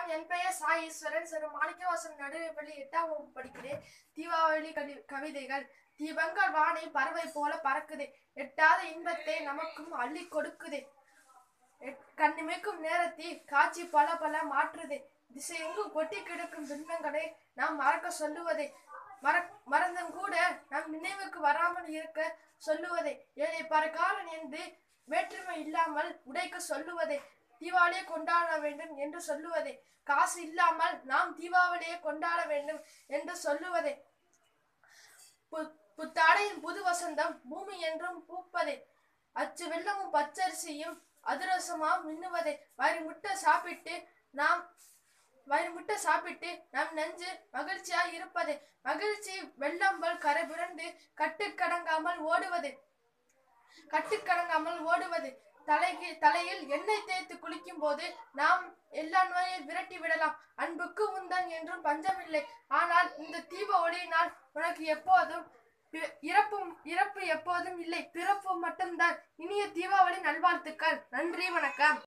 என் பெயர் சாய் ஈஸ்வரன் சிறு மாணிக்கவாசன் நடுநிலைப்பள்ளி எட்டாம் வகுப்பு படிக்கிறேன் தீபாவளி கவி கவிதைகள் தீபங்கள் வானை பறவை போல பறக்குதே எட்டாத இன்பத்தை நமக்கும் அள்ளி கொடுக்குதே எட்- கண்ணிமைக்கும் நேரத்தில் காட்சி பல பல மாற்றுதே திசையெங்கும் கொட்டி கிடக்கும் துன்பங்களை நாம் மறக்க சொல்லுவதே மற மறந்தும் கூட நம் நினைவுக்கு வராமல் இருக்க சொல்லுவதே ஏழை பரகாலன் என்று வேற்றுமை இல்லாமல் உடைக்க சொல்லுவதே தீபாவளியை கொண்டாட வேண்டும் என்று சொல்லுவதே காசு இல்லாமல் நாம் தீபாவளியை கொண்டாட வேண்டும் என்று சொல்லுவதே பு- புத்தாடையின் புது வசந்தம் பூமி என்றும் பூப்பதே அச்சு வெள்ளமும் பச்சரிசியும் அதிரசமா மின்னுவதே வயிறு முட்டை சாப்பிட்டு நாம் வயிறு முட்டை சாப்பிட்டு நம் நெஞ்சு மகிழ்ச்சியா இருப்பதே மகிழ்ச்சி வெள்ளம்பல் கரை புரண்டு கட்டுக்கடங்காமல் ஓடுவது கட்டுக்கடங்காமல் ஓடுவது தலைக்கு தலையில் எண்ணெய் தேய்த்து குளிக்கும் போது நாம் எல்லா நோயை விரட்டி விடலாம் அன்புக்கு உந்தன் என்றும் பஞ்சமில்லை ஆனால் இந்த தீப ஒளியினால் உனக்கு எப்போதும் பி- இறப்பும் இறப்பு எப்போதும் இல்லை பிறப்பு மட்டும்தான் இனிய தீபாவளி நல்வாழ்த்துக்கள் நன்றி வணக்கம்